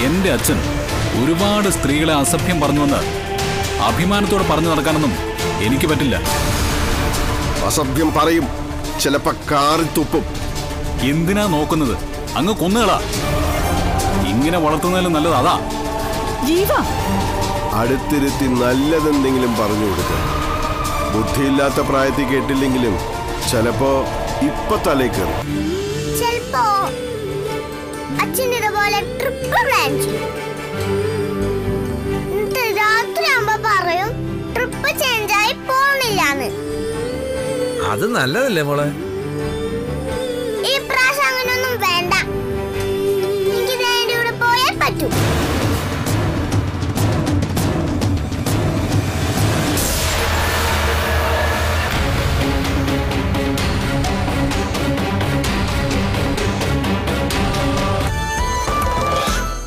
എന്റെ അച്ഛൻ ഒരുപാട് സ്ത്രീകളെ അസഭ്യം പറഞ്ഞുവെന്ന് അഭിമാനത്തോടെ പറഞ്ഞു നടക്കാനൊന്നും എനിക്ക് പറ്റില്ല അസഭ്യം പറയും ചിലപ്പോ കാറി തുപ്പും എന്തിനാ നോക്കുന്നത് അങ്ങ് കൊന്നുകളാ ഇങ്ങനെ വളർത്തുന്നതിലും നല്ലത് അതാ ജീവ അടുത്തിരുത്തി നല്ലതെന്തെങ്കിലും പറഞ്ഞു കൊടുക്കുക ബുദ്ധിയില്ലാത്ത പ്രായത്തിൽ കേട്ടില്ലെങ്കിലും ചിലപ്പോ ഇപ്പൊ തലേ കയറും ചെലപ്പോ അച്ഛൻ ഇതുപോലെ ട്രിപ്പ് പ്ലാൻ ചെയ്യും എന്നിട്ട് രാത്രി ആകുമ്പോ പറയും ട്രിപ്പ് ചേഞ്ച് ആയി പോണില്ലാന്ന് അത് നല്ലതല്ലേ മോളെ